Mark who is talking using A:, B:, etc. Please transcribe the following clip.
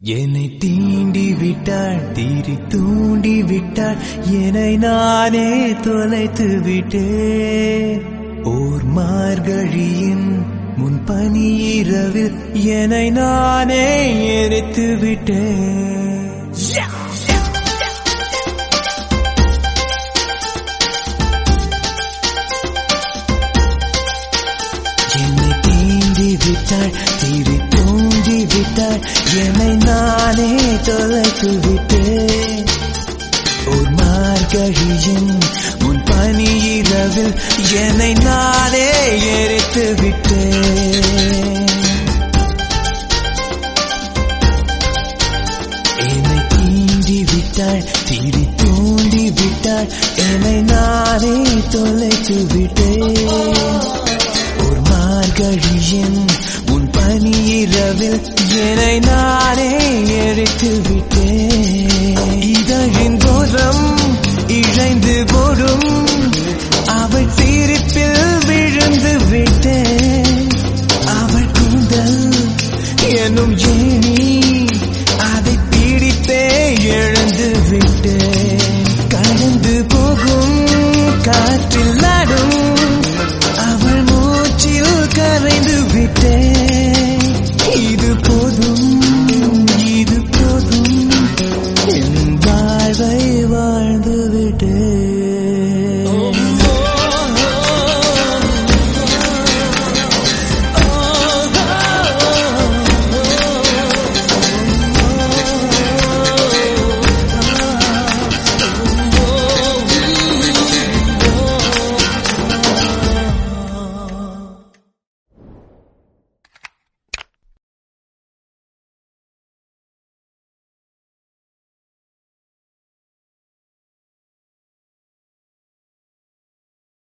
A: என்னை தீண்டி விட்டாள் தீரி தூண்டி விட்டாள் என்னை நானே தொலைத்து விட்டேன் ஓர் மார்கழியின் முன் பனி இரவில் என்னை நானே எரித்து விட்டேன் என்னை தீண்டி விட்டாள் தீரி தூண்டி விட்டாள் என்னை நானே தொலைத்து விட்டேன் ஒரு மார்கழியின் முன் பனி இரவில் என்னை நானே எரித்து விட்டேன் என்னை தீண்டி விட்டாள் தீரி தூண்டி விட்டாள் என்னை நானே தொலைத்து விட்டேன் ஒரு மார்கழியின் உன் பனி இரவில் என்னை நானே எரித்து விட்டேன் இதழின் தோறம் இழைந்து போடும் அவள் சிரிப்பில் விழுந்து விட்டேன் அவள் கூந்தல் என்னும்